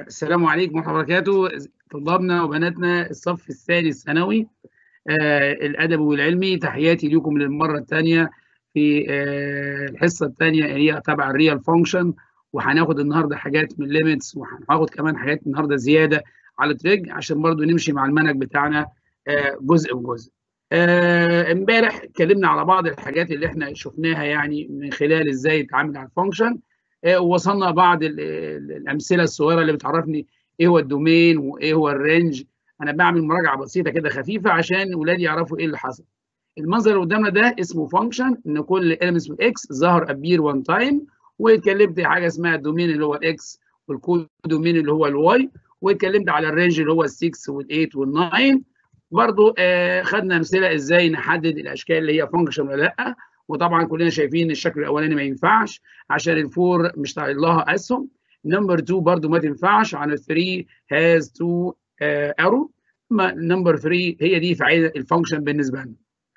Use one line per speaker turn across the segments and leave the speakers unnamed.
السلام عليكم ورحمة الله وبركاته طلابنا وبناتنا الصف الثالث ثانوي آه الأدبي والعلمي تحياتي لكم للمرة الثانية في آه الحصة الثانية اللي هي تبع الريال فانكشن وهناخد النهارده حاجات من ليميتس وهناخد كمان حاجات النهارده زيادة على تريج عشان برضو نمشي مع المنهج بتاعنا آه جزء بجزء. امبارح اتكلمنا على بعض الحاجات اللي احنا شفناها يعني من خلال ازاي نتعامل على الفانكشن ووصلنا بعض الامثله الصغيره اللي بتعرفني ايه هو الدومين وايه هو الرينج انا بعمل مراجعه بسيطه كده خفيفه عشان ولادي يعرفوا ايه اللي حصل المنظر اللي قدامنا ده اسمه فانكشن ان كل element من اكس ظهر ابير وان تايم واتكلمت حاجه اسمها الدومين اللي هو الاكس والكود دومين اللي هو الواي واتكلمت على الرينج اللي هو ال6 وال8 وال9 برضو آه خدنا امثله ازاي نحدد الاشكال اللي هي فانكشن ولا لا وطبعا كلنا شايفين الشكل الاولاني ما ينفعش عشان الفور مش طالع لها اسهم نمبر 2 برضو ما تنفعش عن 3 هاز 2 ارو نمبر 3 هي دي فعاليه الفانكشن بالنسبه لنا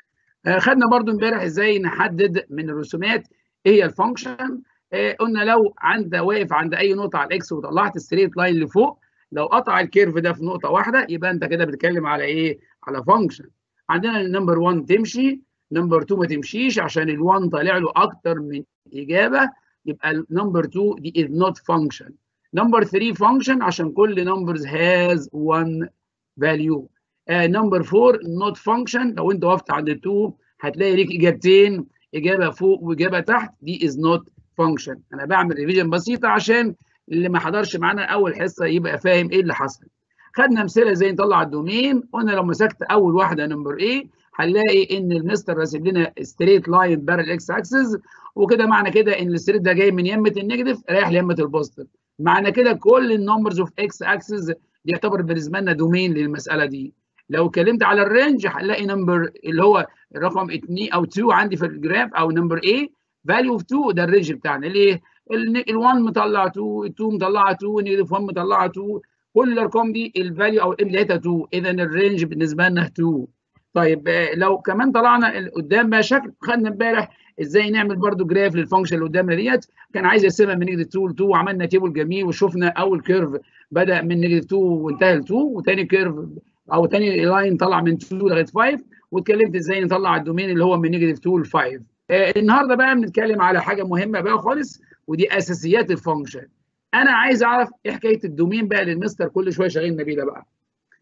آه خدنا برضو امبارح ازاي نحدد من الرسومات ايه هي الفانكشن آه قلنا لو عند واقف عند اي نقطه على الاكس وطلعت الستريت لاين لفوق لو قطع الكيرف ده في نقطه واحده يبقى انت كده بتتكلم على ايه على فانكشن عندنا النمبر 1 تمشي نمبر 2 ما تمشيش عشان ال1 طالع له اكتر من اجابه يبقى النمبر 2 دي is not function نمبر 3 function عشان كل numbers has one value نمبر uh, 4 not function لو انت وقفت عند 2 هتلاقي ليك اجابتين اجابه فوق واجابه تحت دي is not function انا بعمل ريفيجن بسيطه عشان اللي ما حضرش معانا اول حصه يبقى فاهم ايه اللي حصل خدنا امثله ازاي نطلع الدومين قلنا لو مسكت اول واحده نمبر ايه هنلاقي ان المستر راسم لنا ستريت لاين بارل اكس اكسس وكده معنى كده ان الستريت ده جاي من يمه النيجاتيف رايح ليمه البوزيتيف معنى كده كل النمبرز اوف اكس اكسس يعتبر بالنسبه لنا دومين للمساله دي لو اتكلمت على الرينج هنلاقي نمبر اللي هو الرقم 2 او 2 عندي في الجراف او نمبر A فاليو اوف 2 ده الرينج بتاعنا ليه؟ ال1 مطلع 2 ال2 مطلعه 2 النيجاتيف 1 مطلعه 2 كل الارقام دي الفاليو او الام بتاعتها 2 اذا الرينج بالنسبه لنا 2 طيب لو كمان طلعنا قدام بقى شكل خدنا امبارح ازاي نعمل برده جراف للفانكشن اللي قدامنا ديت كان عايز يقسمها من نيجاتيف 2 ل 2 وعملنا تيبل جميل وشفنا اول كيرف بدا من نيجاتيف 2 وانتهى ل 2 وثاني كيرف او ثاني لاين طلع من 2 لغايه 5 واتكلمت ازاي نطلع الدومين اللي هو من نيجاتيف 2 ل 5 آه النهارده بقى بنتكلم على حاجه مهمه بقى خالص ودي اساسيات الفانكشن انا عايز اعرف ايه حكايه الدومين بقى للمستر كل شويه شغالنا بيه ده بقى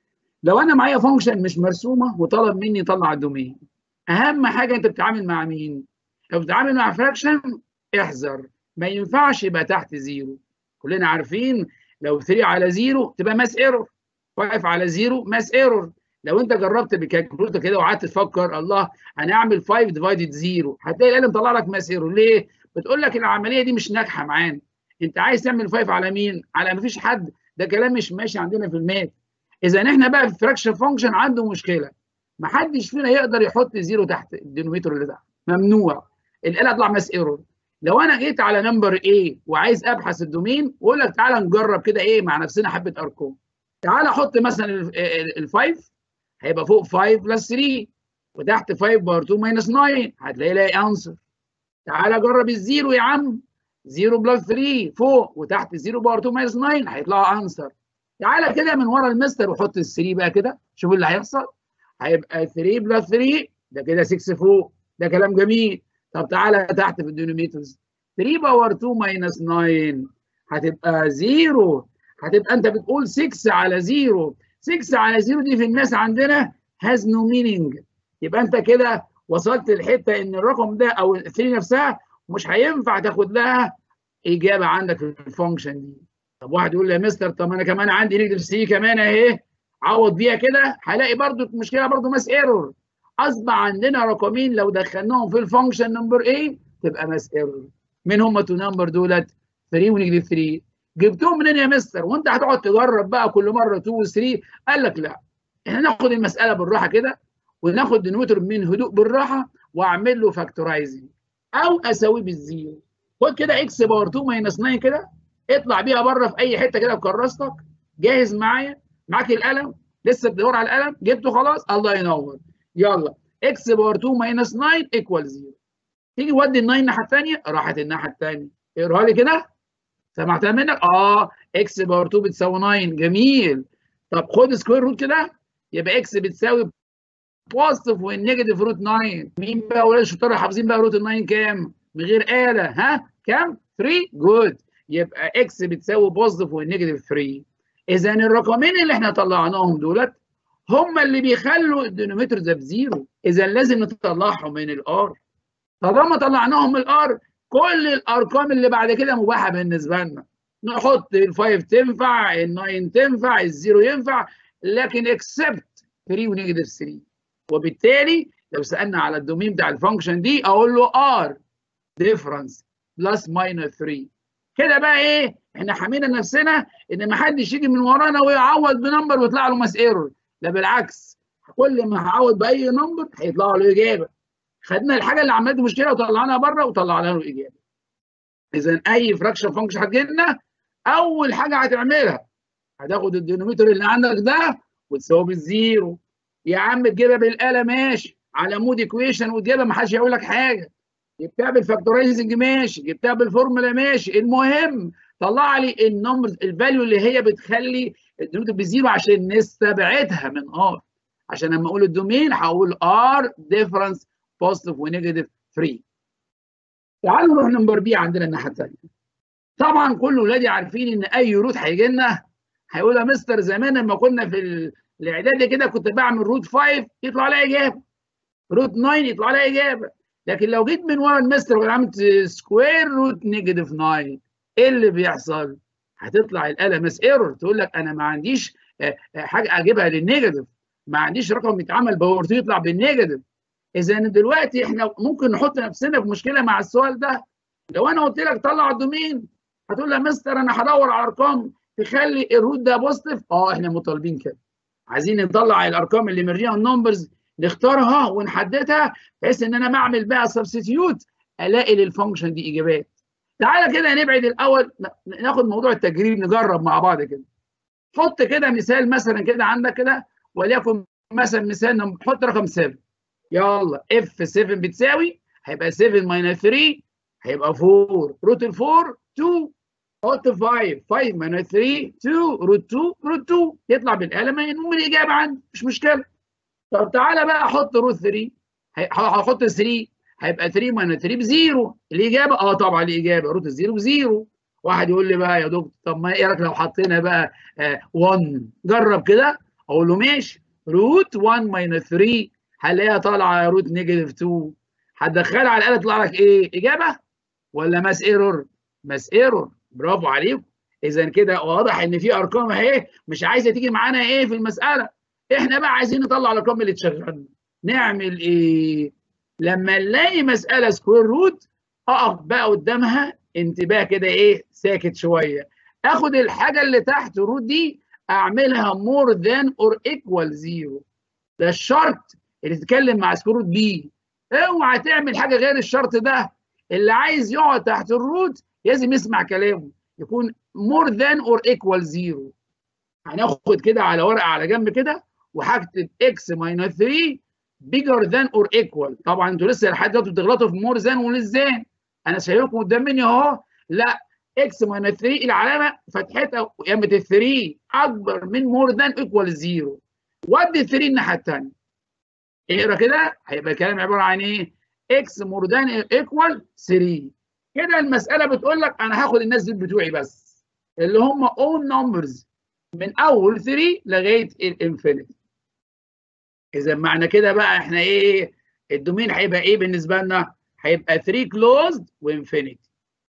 لو انا معايا فانكشن مش مرسومه وطلب مني يطلع الدومين اهم حاجه انت بتتعامل مع مين لو بتتعامل مع فراكشن احذر ما ينفعش يبقى تحت زيرو كلنا عارفين لو 3 على زيرو تبقى ماس ايرور 5 على زيرو ماس ايرور لو انت جربت بكالكوليتر كده وقعدت تفكر الله انا اعمل 5 ديفايدد زيرو هتلاقي القلم طلع لك ماس ايرور ليه بتقول لك العمليه دي مش ناجحه معانا انت عايز تعمل 5 على مين على ما فيش حد ده كلام مش ماشي عندنا في المات اذا احنا بقى في فراكشن فانكشن عنده مشكله ما حدش فينا يقدر يحط زيرو تحت الدينوميتور اللي تحت ممنوع الاله يطلع ماس ايرور لو انا جيت على نمبر A وعايز ابحث الدومين واقول لك تعالى نجرب كده ايه مع نفسنا حبه ارقام تعالى احط مثلا ال5 هيبقى فوق 5 بلس 3 وتحت 5 بار 2 ماينس 9 هتلاقي لاقي انسر تعالى جرب الزيرو يا عم 0 بلس 3 فوق وتحت 0 بار 2 ماينس 9 هيطلع انسر تعالى كده من ورا المستر وحط ال 3 بقى كده شوف اللي هيحصل هيبقى 3 بلس 3 ده كده 6 فوق ده كلام جميل طب تعالى تحت في الدينوميترز 3 باور 2 ماينس 9 هتبقى 0 هتبقى انت بتقول 6 على 0 6 على 0 دي في الناس عندنا هاز نو مينينج يبقى انت كده وصلت للحته ان الرقم ده او ال 3 نفسها مش هينفع تاخد لها اجابه عندك في الفانكشن دي طب واحد يقول لي يا مستر طب انا كمان عندي نيجاتيف 3 كمان اهي عوض بيها كده هلاقي برضو المشكله برضو ماس ايرور اصبح عندنا رقمين لو دخلناهم في الفانكشن نمبر A تبقى ماس ايرور مين هم تو نمبر دولت 3 ونيجاتيف 3 جبتهم منين يا مستر وانت هتقعد تجرب بقى كل مره 2 و 3 قال لك لا احنا ناخد المساله بالراحه كده وناخد دينوميتر من هدوء بالراحه واعمل له فاكتورايزنج او اساويه بالزيرو خد كده اكس باور 2 ماينس 9 كده اطلع بيها بره في اي حته كده بكراستك جاهز معايا معاك القلم لسه بتدور على القلم جبته خلاص الله ينور يلا اكس باور 2 ماينس 9 ايكوال 0 تيجي ودي ال 9 الناحيه الثانيه راحت الناحيه الثانيه اقراها لي كده سمعتها منك اه اكس باور 2 بتساوي 9 جميل طب خد سكوير روت كده يبقى اكس بتساوي بوزيتيف والنيجاتيف روت 9 مين بقى ولاد الشطار حافظين بقى روت 9 كام من غير آلة ها كام 3 جود يبقى اكس بتساوي بوزيتيف والنيجاتيف 3 اذا الرقمين اللي احنا طلعناهم دولت هم اللي بيخلوا الدينومتر ده بزيرو اذا لازم نطلعهم من الار طالما طلعناهم من الار كل الارقام اللي بعد كده مباحه بالنسبه لنا نحط ال5 تنفع ال9 تنفع الزيرو ينفع لكن اكسبت 3 ونيجاتيف 3 وبالتالي لو سالنا على الدومين بتاع الفانكشن دي اقول له ار ديفرنس بلس ماينس 3 كده بقى ايه احنا حمينا نفسنا ان ما حدش يجي من ورانا ويعوض بنمبر ويطلع له ماس ايرور لا بالعكس كل ما هعوض باي نمبر هيطلع له اجابه خدنا الحاجه اللي عملت مشكله وطلعناها بره وطلعنا له اجابه اذا اي فراكشن فانكشن هتجيلنا اول حاجه هتعملها هتاخد الدينوميتر اللي عندك ده وتساويه بالزيرو يا عم تجيبها بالاله ماشي على مود ايكويشن وتجيبها ما حدش هيقول لك حاجه جبتها بالفاكتورايزنج ماشي جبتها بالفورمولا ماشي المهم طلع لي النمبر الفاليو اللي هي بتخلي الدينوميتر بزيرو عشان نستبعدها من ار عشان لما اقول الدومين هقول ار ديفرنس بوزيتيف ونيجاتيف 3 تعالوا نروح نمبر بي عندنا الناحيه الثانيه طبعا كل ولادي عارفين ان اي روت هيجي لنا هيقول يا مستر زمان لما كنا في الاعدادي كده كنت بعمل روت 5 يطلع لي اجابه روت 9 يطلع لي اجابه لكن لو جيت من ورا المستر وعملت سكوير روت نيجاتيف 9 ايه اللي بيحصل؟ هتطلع الاله ماس ايرور تقول لك انا ما عنديش حاجه اجيبها للنيجاتيف ما عنديش رقم يتعمل باور 2 يطلع بالنيجاتيف اذا دلوقتي احنا ممكن نحط نفسنا في مشكله مع السؤال ده لو انا قلت لك طلع الدومين هتقول لي يا مستر انا هدور على ارقام تخلي الروت ده بوزيتيف اه احنا مطالبين كده عايزين نطلع الارقام اللي من ريال نمبرز نختارها ونحددها بحيث ان انا بعمل بقى سبستيوت الاقي للفانكشن دي اجابات تعالى كده نبعد الاول ناخد موضوع التجريب نجرب مع بعض كده حط كده مثال مثلا كده عندك كده وليكن مثلا مثال حط رقم 7 يلا اف 7 بتساوي هيبقى 7 ماينس 3 هيبقى 4 روت ال 4 2 حط 5 5 ماينس 3 2 روت 2 روت 2 يطلع بالقلم المهم الاجابه عندي مش مشكله طب تعالى بقى احط روت 3 هحط 3 هيبقى 3 ماينس 3 بزيرو الاجابه اه طبعا الاجابه روت الزيرو بزيرو واحد يقول لي بقى يا دكتور طب ما ايه رايك لو حطينا بقى آه 1 جرب كده اقول له ماشي روت 1 ماينس 3 هلاقيها طالعه روت نيجاتيف 2 هتدخلها على الاله تطلع لك ايه اجابه ولا ماس ايرور ماس ايرور برافو عليكم اذا كده واضح ان في ارقام اهي مش عايزه تيجي معانا ايه في المساله احنا بقى عايزين نطلع الارقام اللي تشغلنا نعمل ايه لما نلاقي مساله سكوير روت اقف بقى قدامها انتباه كده ايه ساكت شويه اخد الحاجه اللي تحت الروت دي اعملها مور ذان اور ايكوال زيرو ده الشرط اللي تتكلم مع سكوير روت بي اوعى تعمل حاجه غير الشرط ده اللي عايز يقعد تحت الروت لازم يسمع كلامه يكون مور ذان اور ايكوال زيرو هناخد كده على ورقه على جنب كده وهكتب اكس ماينس 3 بيجر ذان اور ايكوال طبعا انتوا لسه لحد دلوقتي بتغلطوا في مور ذان وليس ذان انا شايفكم قدام مني اهو لا اكس ماينس 3 العلامه فتحتها قيمه ال 3 اكبر من مور ذان ايكوال زيرو ودي ال 3 الناحيه الثانيه اقرا كده هيبقى الكلام عباره عن ايه؟ اكس مور ذان ايكوال 3 كده المساله بتقول لك انا هاخد الناس دول بتوعي بس اللي هم اون نمبرز من اول 3 لغايه الانفينيتي اذا معنى كده بقى احنا ايه الدومين هيبقى ايه بالنسبه لنا هيبقى 3 كلوزد وانفينيتي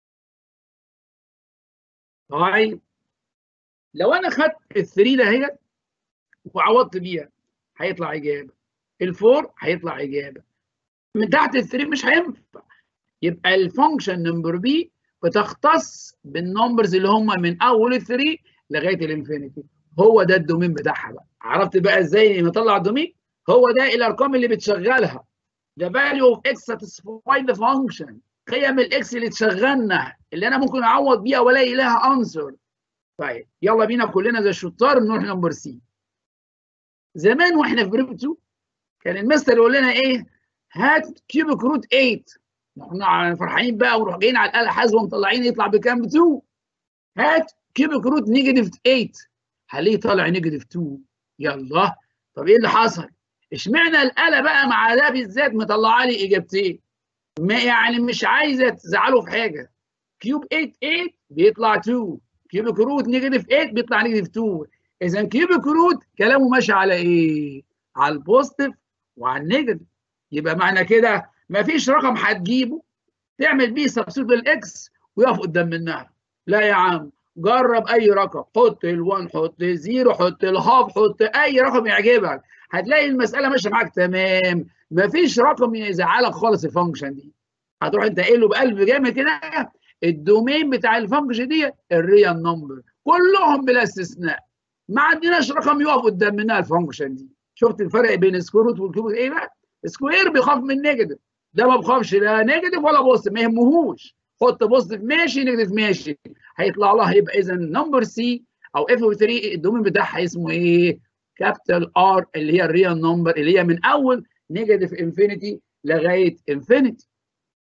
طيب لو انا خدت ال 3 ده هي وعوضت بيها هيطلع اجابه الفور هيطلع اجابه من تحت ال 3 مش هينفع يبقى الفانكشن نمبر بي بتختص بالنمبرز اللي هم من اول ال 3 لغايه الانفينيتي هو ده الدومين بتاعها بقى عرفت بقى ازاي نطلع الدومين هو ده الارقام اللي بتشغلها the value of x satisfy the function قيم الاكس اللي تشغلنا اللي انا ممكن اعوض بيها والاقي لها انسر طيب يلا بينا كلنا زي الشطار نروح نمبر سي زمان واحنا في جروب 2 كان المستر يقول لنا ايه هات كيوبيك روت 8 احنا فرحانين بقى ونروح جايين على الاله حاسبه ومطلعين يطلع بكام ب 2 هات كيوبيك روت نيجاتيف 8 هلاقيه طالع نيجاتيف 2 يلا طب ايه اللي حصل؟ اشمعنى الاله بقى مع ده بالذات مطلعه لي اجابتين ما يعني مش عايزه تزعله في حاجه كيوب 8 8 بيطلع 2 كيوبيك روت نيجاتيف 8 بيطلع نيجاتيف 2 اذا كيوبيك روت كلامه ماشي على ايه؟ على البوزيتيف وعلى النيجاتيف يبقى معنى كده مفيش رقم هتجيبه تعمل بيه سبستيوت بالاكس ويقف قدام منها لا يا عم جرب اي رقم حط ال1 حط الزيرو حط الهاف حط اي رقم يعجبك هتلاقي المساله ماشيه معاك تمام مفيش رقم يزعلك خالص الفانكشن دي هتروح انت قايل له بقلب جامد كده الدومين بتاع الفانكشن دي الريال نمبر كلهم بلا استثناء ما عندناش رقم يقف قدام منها الفانكشن دي شفت الفرق بين سكوير روت والكيوب ايه بقى سكوير بيخاف من نيجاتيف ده ما بيخافش لا نيجاتيف ولا بوزيتيف ما يهمهوش حط بوزيتيف ماشي نيجاتيف ماشي هيطلع لها يبقى اذا نمبر سي او اف 3 الدومين بتاعها اسمه ايه؟ كابيتال ار اللي هي الريال نمبر اللي هي من اول نيجاتيف انفينيتي لغايه انفينيتي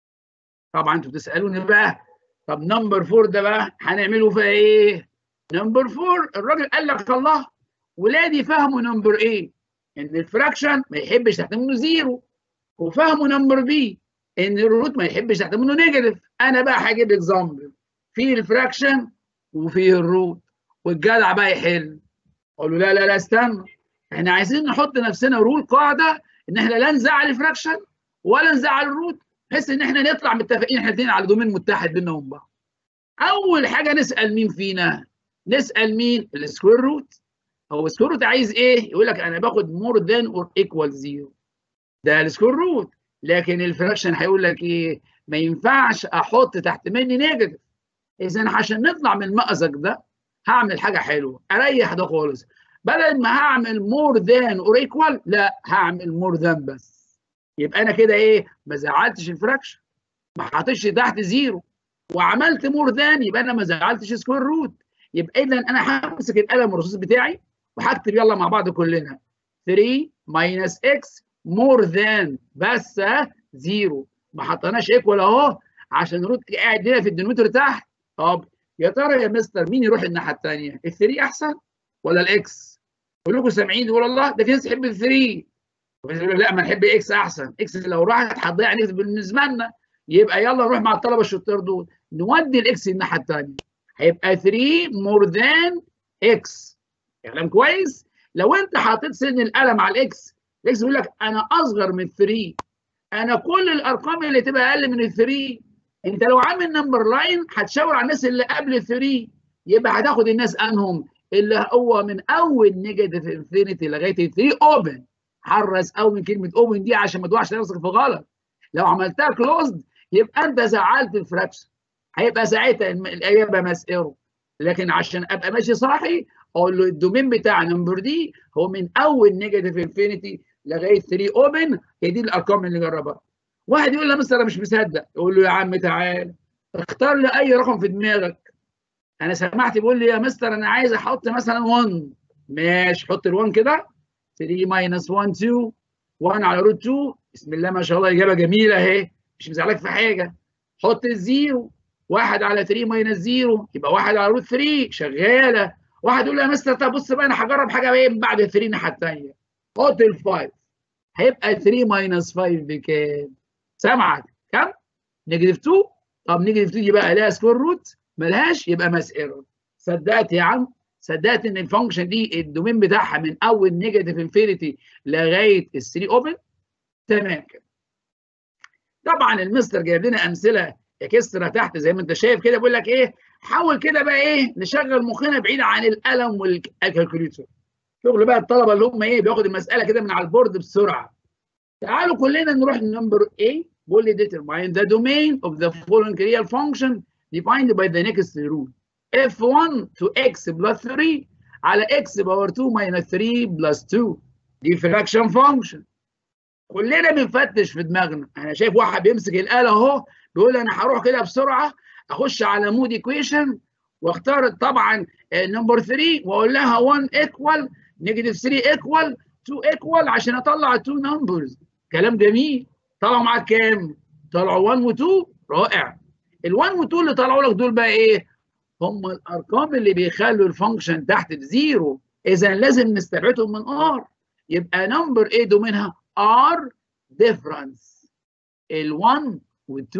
طبعا انتوا بتسالوني بقى طب نمبر 4 ده بقى هنعمله فيها ايه؟ نمبر 4 الراجل قال لك الله ولادي فهموا نمبر ايه؟ ان الفراكشن ما يحبش تحت منه زيرو وفهموا نمبر بي ان الروت ما يحبش تحت منه نيجاتيف انا بقى هجيب اكزامبل في الفراكشن وفي الروت والجدع بقى يحل اقول له لا لا لا استنى احنا عايزين نحط نفسنا رول قاعده ان احنا لا نزعل الفراكشن ولا نزعل الروت بحيث ان احنا نطلع متفقين احنا الاثنين على دومين متحد بيننا وبين بعض اول حاجه نسال مين فينا نسال مين السكوير روت هو السكوير روت عايز ايه يقول لك انا باخد مور ذان اور ايكوال زيرو ده السكوير روت لكن الفراكشن هيقول لك ايه ما ينفعش احط تحت مني نيجاتيف اذا عشان نطلع من المأزق ده هعمل حاجه حلوه اريح ده خالص بدل ما هعمل مور ذان اور ايكوال لا هعمل مور ذان بس يبقى انا كده ايه ما زعلتش الفراكشن ما حطيتش تحت زيرو وعملت مور ذان يبقى انا ما زعلتش سكوير روت يبقى اذا انا همسك القلم الرصاص بتاعي وهكتب يلا مع بعض كلنا 3 ماينس اكس مور ذان بس زيرو ما حطيناش ايكوال اهو عشان روت قاعد هنا في الدينومتر تحت طب يا ترى يا مستر مين يروح الناحيه الثانيه ال 3 احسن ولا الاكس كلكم سامعين يقول الله ده في ناس تحب ال 3 لا ما نحب اكس احسن اكس لو راحت هتضيع نفس بالنسبه لنا يبقى يلا نروح مع الطلبه الشطار دول نودي الاكس الناحيه الثانيه هيبقى 3 مور ذان اكس كلام كويس لو انت حطيت سن القلم على الاكس الاكس بيقول لك انا اصغر من 3 انا كل الارقام اللي تبقى اقل من ال 3 انت لو عامل نمبر لاين هتشاور على الناس اللي قبل ال 3 يبقى هتاخد الناس انهم اللي هو من اول نيجاتيف انفينيتي لغايه ال 3 اوبن حرص قوي من كلمه اوبن دي عشان ما تقعش نفسك في غلط لو عملتها كلوزد يبقى انت زعلت الفراكشن هيبقى ساعتها الاجابه مسئره لكن عشان ابقى ماشي صاحي اقول له الدومين بتاع نمبر دي هو من اول نيجاتيف انفينيتي لغايه 3 اوبن هي دي الارقام اللي جربها واحد يقول لي مستر انا مش مصدق يقول له يا عم تعال اختار لي اي رقم في دماغك انا سمعت بيقول لي يا مستر انا عايز احط مثلا 1 ماشي حط ال1 كده 3 ماينس 1 2 1 على روت 2 بسم الله ما شاء الله اجابه جميله اهي مش مزعلك في حاجه حط الزيرو 1 على 3 ماينس 0 يبقى 1 على روت 3 شغاله واحد يقول لي يا مستر طب بص بقى انا هجرب حاجه ايه بعد 3 الناحيه الثانيه حط ال 5 هيبقى 3 ماينس 5 بكام؟ سامعك كم؟ نيجاتيف 2 طب نيجاتيف 2 دي بقى لها سكوير روت ملهاش يبقى ماس ايرور صدقت يا عم صدقت ان الفانكشن دي الدومين بتاعها من اول نيجاتيف انفينيتي لغايه ال 3 اوبن تمام كده طبعا المستر جايب لنا امثله اكسترا تحت زي ما انت شايف كده بيقول لك ايه حاول كده بقى ايه نشغل مخنا بعيد عن القلم والكالكوليتر شغل بقى الطلبه اللي هم ايه بياخد المساله كده من على البورد بسرعه تعالوا كلنا نروح لنمبر A بيقول لي determine the domain of the following real function defined by the next rule f1 to x plus 3 على x باور 2 minus 3 plus 2 دي fraction function كلنا بنفتش في دماغنا انا شايف واحد بيمسك الاله اهو بيقول انا هروح كده بسرعه اخش على مود ايكويشن واختار طبعا نمبر 3 واقول لها 1 ايكوال نيجاتيف 3 ايكوال 2 ايكوال عشان اطلع التو نمبرز كلام جميل طلعوا معاك كام؟ طلعوا 1 و2 رائع ال1 و2 اللي طلعوا لك دول بقى ايه؟ هم الارقام اللي بيخلوا الفانكشن تحت بزيرو اذا لازم نستبعدهم من ار يبقى نمبر ايه دومينها ار ديفرنس ال1 وال2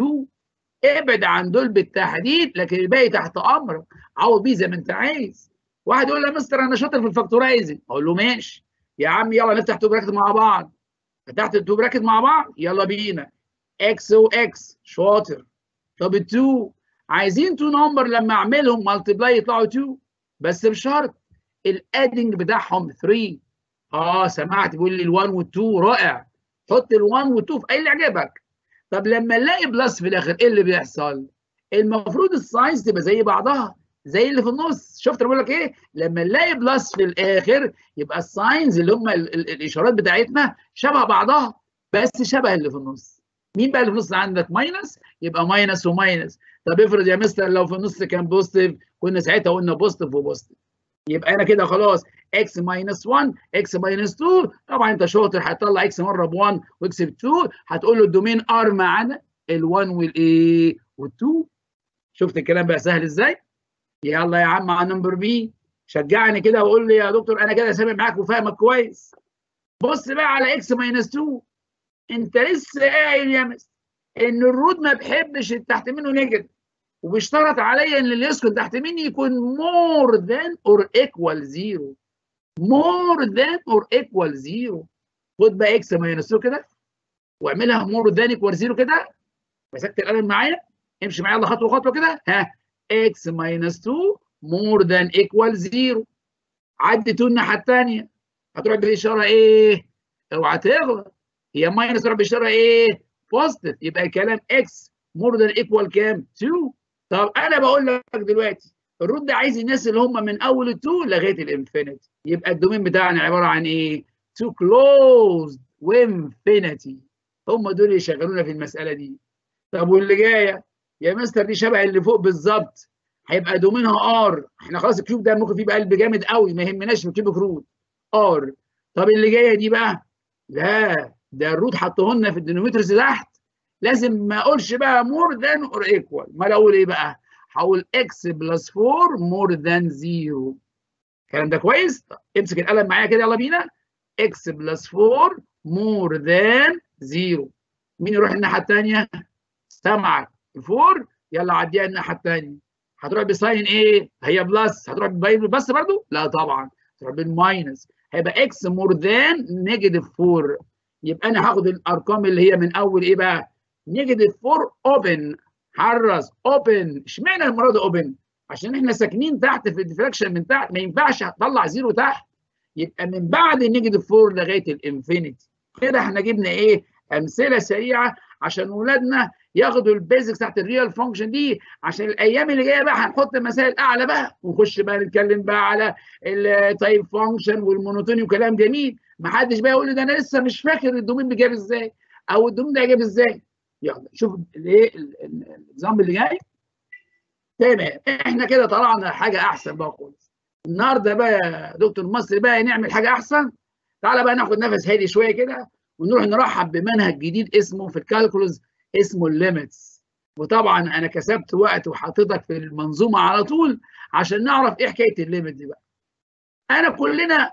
ابعد عن دول بالتحديد لكن الباقي تحت امرك عوض بيه زي ما انت عايز واحد يقول لي يا مستر انا شاطر في الفاكتورايزنج اقول له ماشي يا عم يلا نفتح تو براكت مع بعض فتحت التو براكت مع بعض يلا بينا اكس واكس شاطر طب التو عايزين تو نمبر لما اعملهم مالتبلاي يطلعوا 2 بس بشرط الادنج بتاعهم 3 اه سمعت بيقول لي ال1 وال2 رائع حط ال1 وال2 في اي اللي عجبك طب لما نلاقي بلس في الاخر ايه اللي بيحصل؟ المفروض الساينز تبقى زي بعضها زي اللي في النص شفت بقول لك ايه؟ لما نلاقي بلس في الاخر يبقى الساينز اللي هم ال ال الاشارات بتاعتنا شبه بعضها بس شبه اللي في النص مين بقى اللي في النص عندك ماينس يبقى ماينس وماينس طب افرض يا مستر لو في النص كان بوزيتيف كنا ساعتها قلنا بوزيتيف وبوزيتيف يبقى انا كده خلاص اكس ماينس 1 اكس ماينس 2 طبعا انت شاطر هتطلع اكس مره ب 1 واكس ب 2 هتقول له الدومين ار معانا ال1 والايه وال2 شفت الكلام بقى سهل ازاي؟ يلا يا عم على نمبر بي شجعني كده وقول لي يا دكتور انا كده سامع معاك وفاهمك كويس بص بقى على اكس ماينس 2 انت لسه قايل يا مستر ان الروت ما بحبش تحت منه نيجاتيف وبيشترط عليا ان اللي يسكن تحت مني يكون more than or equal zero more than or equal zero خد بقى اكس ماينس 2 كده واعملها more than equal zero كده مسكت القلم معايا امشي معايا يلا خطوه خطوه كده ها اكس ماينس 2 more than equal 0 عدي 2 الناحيه الثانيه هتروح بالاشاره ايه؟ اوعى تغلط هي ماينس تروح بالاشاره ايه؟ بوزيتيف يبقى الكلام اكس more than equal كام؟ 2 طب انا بقول لك دلوقتي الرود ده عايز الناس اللي هم من اول التو لغايه الانفينيتي يبقى الدومين بتاعنا عباره عن ايه؟ تو كلوزد وانفينيتي هم دول اللي يشغلونا في المساله دي طب واللي جايه يا مستر دي شبه اللي فوق بالظبط هيبقى دومينها ار احنا خلاص الكيوب ده ممكن فيه بقلب جامد قوي ما يهمناش في الكيوب روت ار طب اللي جايه دي بقى لا ده الروت حطه لنا في الدينوميترز تحت لازم ما اقولش بقى مور ذان اور ايكوال ما اقول ايه بقى هقول اكس بلس 4 مور ذان 0 الكلام ده كويس طب امسك القلم معايا كده يلا بينا اكس بلس 4 مور ذان 0 مين يروح الناحيه الثانيه سامعك 4 يلا عديها الناحيه الثانيه هتروح بساين ايه هي بلس هتروح بلس برضو لا طبعا هتروح بالماينس هيبقى اكس مور ذان نيجاتيف 4 يبقى انا هاخد الارقام اللي هي من اول ايه بقى نيجاتيف 4 اوبن حرص اوبن اشمعنى المره دي اوبن عشان احنا ساكنين تحت في الديفراكشن من تحت ما ينفعش اطلع زيرو تحت يبقى من بعد النيجاتيف 4 لغايه الانفينيتي كده احنا جبنا ايه امثله سريعه عشان ولادنا ياخدوا البيزكس بتاعت الريال فانكشن دي عشان الايام اللي جايه بقى هنحط مسائل اعلى بقى ونخش بقى نتكلم بقى على التايب فانكشن والمونوتوني وكلام جميل ما حدش بقى يقول لي ده انا لسه مش فاكر الدومين بيجاب ازاي او الدومين ده جاب ازاي يلا شوف الايه النظام اللي جاي تمام احنا كده طلعنا حاجه احسن بقى خالص النهارده بقى يا دكتور مصري بقى نعمل حاجه احسن تعالى بقى ناخد نفس هادي شويه كده ونروح نرحب بمنهج جديد اسمه في الكالكولوس اسمه الليميتس وطبعا انا كسبت وقت وحطيتك في المنظومه على طول عشان نعرف ايه حكايه الليميت دي بقى انا كلنا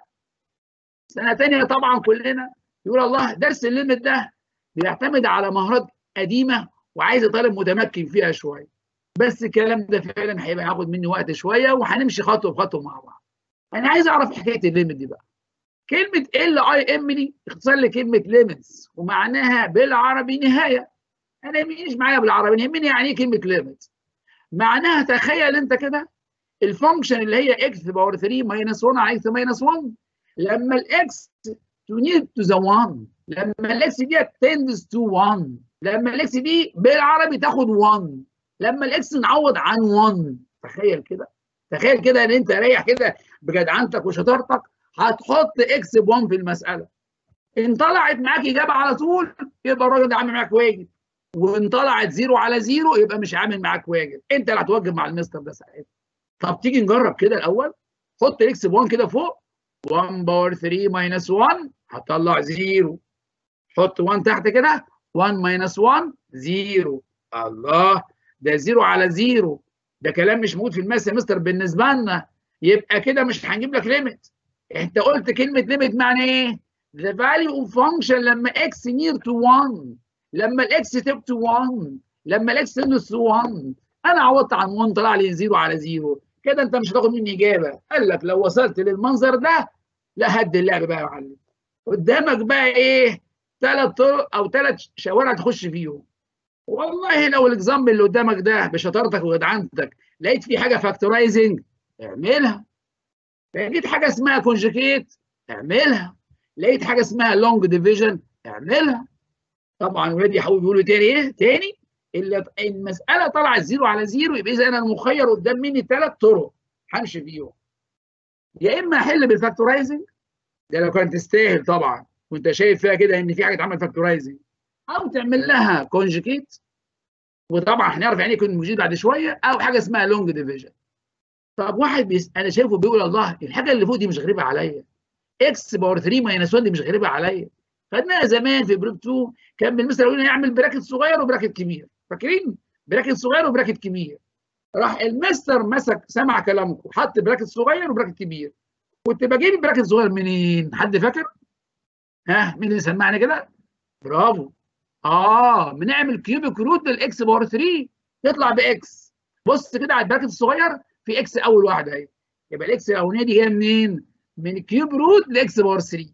سنه ثانيه طبعا كلنا يقول الله درس الليميت ده بيعتمد على مهارات قديمه وعايز طالب متمكن فيها شويه بس الكلام ده فعلا هيبقى هياخد مني وقت شويه وهنمشي خطوه بخطوه مع بعض انا عايز اعرف حكايه الليميت دي بقى كلمه ال اي ام دي اختصار لكلمه ليميتس ومعناها بالعربي نهايه انا يهمنيش معايا بالعربي يهمني يعني ايه كلمه ليميت معناها تخيل انت كده الفانكشن اللي هي اكس باور 3 ماينس 1 على اكس ماينس 1 لما الاكس تنيد تو ذا 1 لما الاكس دي تندز تو 1 لما الاكس دي بالعربي تاخد 1 لما الاكس نعوض عن 1 تخيل كده تخيل كده ان انت رايح كده بجدعنتك وشطارتك هتحط اكس ب 1 في المساله ان طلعت معاك اجابه على طول يبقى الراجل ده عامل معاك واجب وان طلعت زيرو على زيرو يبقى مش عامل معاك واجب انت اللي هتوجب مع المستر ده ساعتها طب تيجي نجرب كده الاول حط اكس ب 1 كده فوق 1 باور 3 ماينس 1 هتطلع زيرو حط 1 تحت كده 1 ماينس 1 زيرو الله ده زيرو على زيرو ده كلام مش موجود في الماس يا مستر بالنسبه لنا يبقى كده مش هنجيب لك ليميت انت قلت كلمه ليميت معنى ايه the value of function لما x near to 1 لما الاكس تب to 1 لما الاكس تندس to 1 انا عوضت عن 1 طلع لي 0 على 0 كده انت مش هتاخد مني اجابه قال لك لو وصلت للمنظر ده لا هد اللعب بقى يا معلم قدامك بقى ايه ثلاث طرق او ثلاث شوارع تخش فيهم والله لو الاكزامبل اللي قدامك ده بشطارتك وجدعنتك لقيت في حاجه فاكتورايزنج اعملها لقيت حاجه اسمها كونجكيت اعملها لقيت حاجه اسمها لونج ديفيجن اعملها طبعا ولادي يحاولوا يقولوا تاني ايه تاني اللي المساله طالعه زيرو على زيرو يبقى اذا انا المخير قدام مني ثلاث طرق همشي فيهم يا اما احل بالفاكتورايزنج ده لو كانت تستاهل طبعا وانت شايف فيها كده ان في حاجه اتعمل فاكتورايزنج او تعمل لها كونجكيت وطبعا هنعرف يعني ايه كونجكيت بعد شويه او حاجه اسمها لونج ديفيجن طب واحد بيس... انا شايفه بيقول الله الحاجه اللي فوق دي مش غريبه عليا اكس باور 3 ماينس 1 دي مش غريبه عليا خدناها زمان في بروك 2 كان بالمثل يقول لنا يعمل براكت صغير وبراكت كبير فاكرين براكت صغير وبراكت كبير راح المستر مسك سمع كلامكم حط براكت صغير وبراكت كبير كنت بجيب البراكت الصغير منين حد فاكر ها مين اللي سمعني كده برافو اه بنعمل كيوبيك روت للاكس باور 3 تطلع باكس بص كده على البراكت الصغير في اكس اول واحده اهي يبقى الاكس الاولانيه دي جايه منين من كيوب روت لاكس باور 3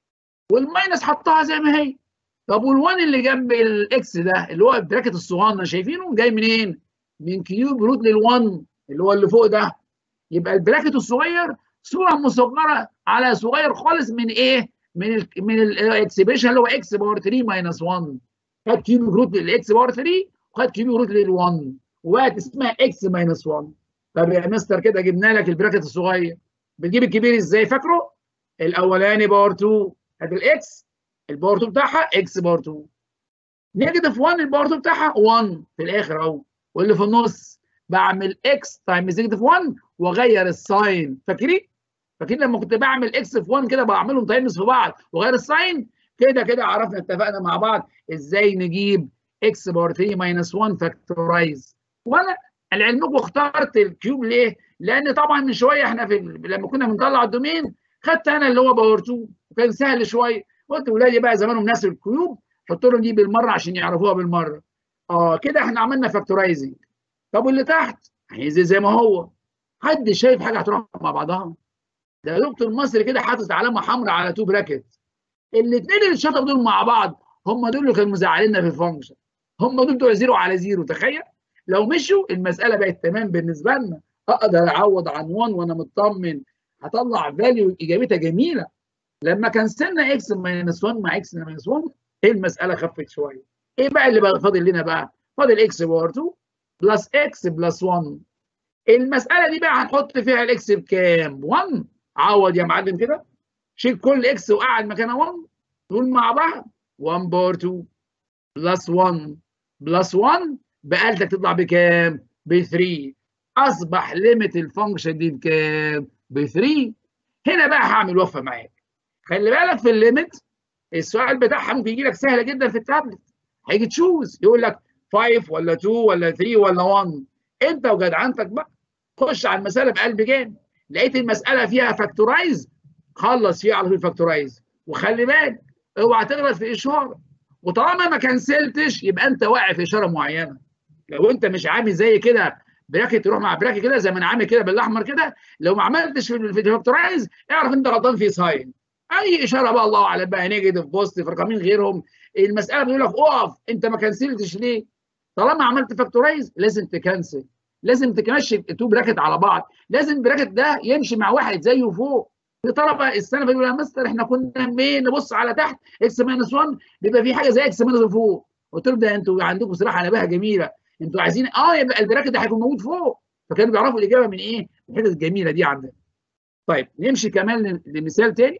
والماينس حطها زي ما هي طب وال1 اللي جنب الاكس ده اللي هو البراكت الصغنن شايفينه جاي منين من كيوب روت لل1 اللي هو اللي فوق ده يبقى البراكت الصغير صوره مصغره على صغير خالص من ايه من ال من الاكسبريشن اللي هو اكس باور 3 ماينس 1 خد كيوب روت للاكس باور 3 وخد كيوب روت لل1 وبقت اسمها اكس ماينس 1 طب يا مستر كده جبنا لك البراكت الصغير بتجيب الكبير ازاي فاكره الاولاني باور 2 ادي الاكس الباور 2 بتاعها اكس باور 2 نيجاتيف 1 الباور 2 بتاعها 1 في الاخر اهو واللي في النص بعمل اكس تايمز نيجاتيف 1 واغير الساين فاكرين فاكرين لما كنت بعمل اكس في 1 كده بعملهم تايمز في بعض واغير الساين كده كده عرفنا اتفقنا مع بعض ازاي نجيب اكس باور 3 ماينس 1 فاكتورايز وانا لعلمكم اخترت الكيوب ليه؟ لان طبعا من شويه احنا في لما كنا بنطلع الدومين خدت انا اللي هو باور 2 وكان سهل شويه قلت ولادي بقى زمانهم ناس الكيوب حط لهم دي بالمره عشان يعرفوها بالمره اه كده احنا عملنا فاكتورايزنج طب واللي تحت هينزل زي ما هو حد شايف حاجه هتروح مع بعضها ده دكتور مصري كده حاطط علامه حمراء على تو براكت الاثنين اللي اتشطبوا دول مع بعض هم دول اللي كانوا مزعليننا في الفانكشن هم دول بتوع زيرو على زيرو تخيل لو مشوا المساله بقت تمام بالنسبه لنا اقدر اعوض عن 1 وانا مطمن هطلع فاليو اجابتها جميله لما كنسلنا اكس ماينس 1 مع اكس ماينس 1 ايه المساله خفت شويه ايه بقى اللي بقى فاضل لنا بقى فاضل اكس باور 2 بلس اكس بلس 1 المساله دي بقى هنحط فيها الاكس بكام 1 عوض يا معلم كده شيل كل اكس وقعد مكانها 1 دول مع بعض 1 باور 2 بلس 1 بلس 1 بقالتك تطلع بكام؟ ب 3 اصبح ليميت الفانكشن دي بكام؟ ب 3 هنا بقى هعمل وفه معاك خلي بالك في الليميت السؤال بتاعها ممكن يجي لك سهل جدا في التابلت هيجي تشوز يقول لك 5 ولا 2 ولا 3 ولا 1 انت وجدعنتك بقى خش على المساله بقلب جامد لقيت المساله فيها فاكتورايز خلص فيها على طول فاكتورايز وخلي بالك اوعى تغلط في اشاره وطالما ما كنسلتش يبقى انت واقع في اشاره معينه لو انت مش عامل زي كده براكت تروح مع براكت كده زي ما انا عامل كده بالاحمر كده لو ما عملتش في الفاكتورايز اعرف انت غلطان في ساين اي اشاره بقى الله اعلم بقى نيجاتيف بوزيتيف رقمين غيرهم المساله بيقول لك اقف انت ما كنسلتش ليه؟ طالما عملت فاكتورايز لازم تكنسل لازم تمشي تو براكت على بعض لازم البراكت ده يمشي مع واحد زيه فوق في طلبه السنه بيقولوا يا مستر احنا كنا مين نبص على تحت اكس ماينس 1 بيبقى في حاجه زي اكس ماينس فوق قلت لهم ده انتوا عندكم صراحه نباهه جميله انتوا عايزين اه يبقى البراكت ده هيكون موجود فوق فكانوا بيعرفوا الاجابه من ايه؟ من الحته الجميله دي عندنا. طيب نمشي كمان لمثال تاني.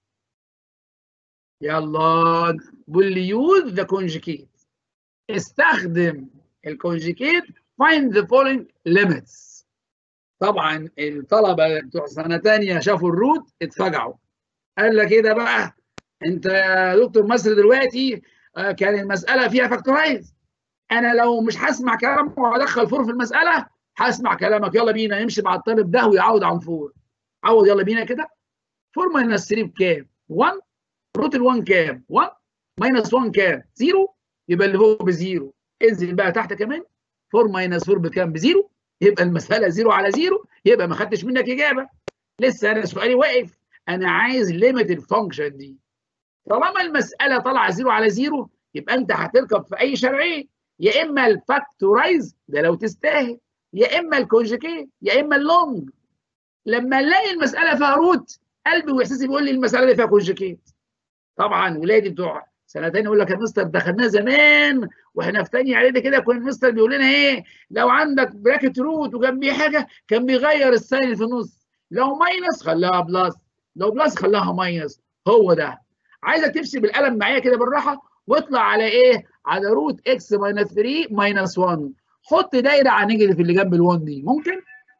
يلا بيقول لي يوز ذا كونجكيت استخدم الكونجكيت find the following limits طبعا الطلبه بتوع سنه ثانيه شافوا الروت اتفجعوا قال لك ايه ده بقى انت يا دكتور مصر دلوقتي آه كان المساله فيها فاكتورايز انا لو مش هسمع كلامه وادخل فور في المساله هسمع كلامك يلا بينا نمشي مع الطالب ده ويعوض عن 4 عوض يلا بينا كده 4 ماينس 3 بكام 1 روت ال1 كام 1 ماينس 1 كام 0 يبقى اللي فوق بزيرو انزل بقى تحت كمان 4 ماينس 4 بكام بزيرو يبقى المساله 0 على 0 يبقى ما خدتش منك اجابه لسه انا سؤالي واقف انا عايز ليميت الفانكشن دي طالما المساله طالعه 0 على 0 يبقى انت هتركب في اي شرعين يا اما الفاكتورايز ده لو تستاهل يا اما الكونجكيت يا اما اللونج لما نلاقي المساله فيها روت قلبي واحساسي بيقول لي المساله دي فيها كونجكيت طبعا ولادي بتوع سنه ثانيه يقول لك يا مستر دخلناه زمان واحنا في ثانيه اعدادي كده كان المستر بيقول لنا ايه لو عندك براكت روت وجنبيه حاجه كان بيغير الساين في النص لو ماينس خلاها بلس لو بلس خلاها ماينس هو ده عايزك تمشي بالقلم معايا كده بالراحه واطلع على ايه على روت اكس ماينس 3 ماينس 1 حط دايره على نيجاتيف اللي جنب ال1 دي ممكن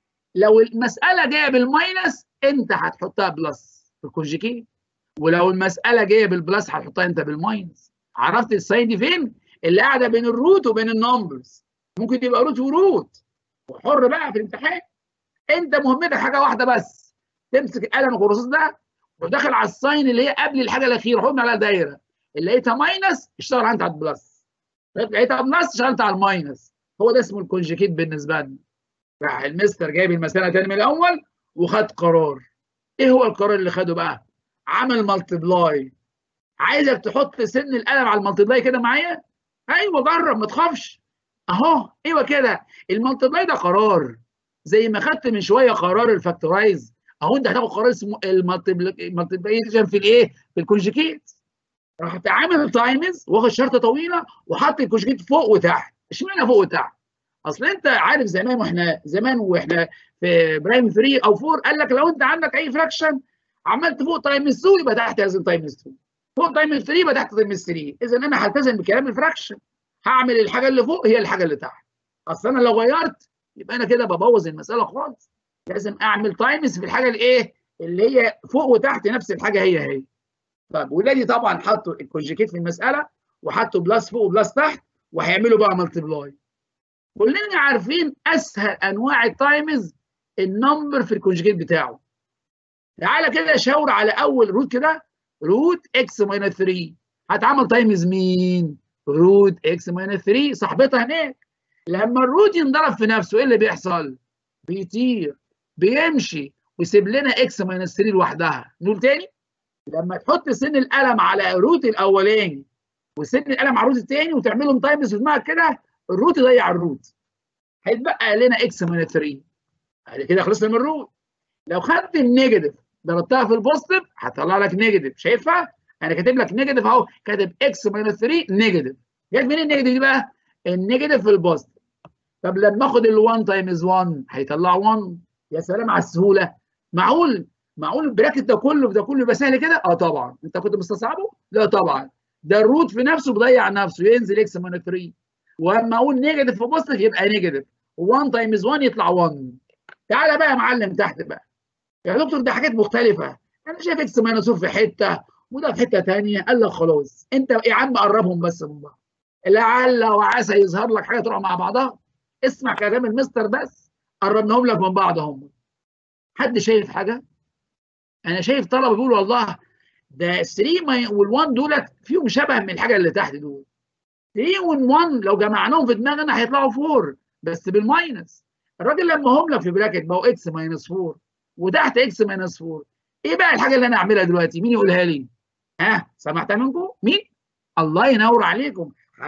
لو المساله جايه بالماينس انت هتحطها بلس في الكونجكيت ولو المساله جايه بالبلس هتحطها انت بالماينس عرفت الساين دي فين اللي قاعده بين الروت وبين النمبرز ممكن تبقى روت وروت وحر بقى في الامتحان انت مهمتك حاجه واحده بس تمسك القلم الكورسات ده وداخل على الساين اللي هي قبل الحاجه الاخيره حط عليها دايره اللي لقيتها ماينس اشتغل انت على البلس لقيتها بلس اشتغلت على الماينس هو ده اسمه الكونجكيت بالنسبه لنا راح المستر جايب المساله تاني من الاول وخد قرار ايه هو القرار اللي خده بقى عمل مالتبلاي عايزك تحط سن القلم على المالتبلاي كده معايا ايوه جرب ما تخافش اهو ايوه كده المالتبلاي ده قرار زي ما خدت من شويه قرار الفاكتورايز اهو انت هتاخد قرار اسمه المالتبلايزيشن في الايه في الكونجكيت راح عامل تايمز واخد شرطه طويله وحط الكونجكيت فوق وتحت اشمعنى فوق وتحت اصل انت عارف زمان واحنا زمان واحنا في برايم 3 او 4 قال لك لو انت عندك اي فراكشن عملت فوق تايمز 2 يبقى تحت لازم تايمز 2 فوق تايمز 3 يبقى تحت تايمز 3 اذا انا هلتزم بكلام الفراكشن هعمل الحاجه اللي فوق هي الحاجه اللي تحت اصل انا لو غيرت يبقى انا كده ببوظ المساله خالص لازم اعمل تايمز في الحاجه الايه اللي هي فوق وتحت نفس الحاجه هي هي طيب ولادي طبعا حطوا الكونجكيت في المساله وحطوا بلس فوق وبلس تحت وهيعملوا بقى مالتبلاي كلنا عارفين اسهل انواع التايمز النمبر في الكونجكيت بتاعه تعالى كده شاور على اول روت كده روت اكس ماينس 3 هتعمل تايمز مين؟ روت اكس ماينس 3 صاحبتها هناك لما الروت ينضرب في نفسه ايه اللي بيحصل؟ بيطير بيمشي ويسيب لنا اكس ماينس 3 لوحدها نقول تاني لما تحط سن القلم على الروت الاولاني وسن القلم على الروت الثاني وتعملهم تايمز في دماغك كده الروت يضيع الروت هيتبقى لنا اكس ماينس 3 بعد كده خلصنا من الروت لو خدت النيجاتيف ضربتها في البوزيتيف هطلع لك نيجاتيف شايفها؟ انا كاتب لك نيجاتيف اهو كاتب اكس ماينس 3 نيجاتيف جت منين النيجاتيف دي بقى؟ النيجاتيف في البوزيتيف طب لما اخد ال1 تايمز 1 هيطلع 1 يا سلام على السهوله معقول معقول البراكت ده كله ده كله يبقى سهل كده؟ اه طبعا انت كنت مستصعبه؟ لا طبعا ده الروت في نفسه بيضيع نفسه ينزل اكس ماينس 3 واما اقول نيجاتيف في بوزيتيف يبقى نيجاتيف 1 تايمز 1 يطلع 1 تعالى بقى يا معلم تحت بقى يا دكتور ده حاجات مختلفه انا شايف اكس ماينس في حته وده في حته ثانيه قال لك خلاص انت يا عم قربهم بس من بعض لعل وعسى يظهر لك حاجه تروح مع بعضها اسمع كلام المستر بس قربناهم لك من بعض هم حد شايف حاجه انا شايف طلبه بيقولوا والله ده 3 وال1 دولت فيهم شبه من الحاجه اللي تحت دول 3 وال1 لو جمعناهم في دماغنا هيطلعوا 4 بس بالماينس الراجل لما هم لك في براكت بقوا اكس ماينس 4 وتحت اكس ماينس 4 ايه بقى الحاجه اللي انا اعملها دلوقتي مين يقولها لي ها سمعتها منكم مين الله ينور عليكم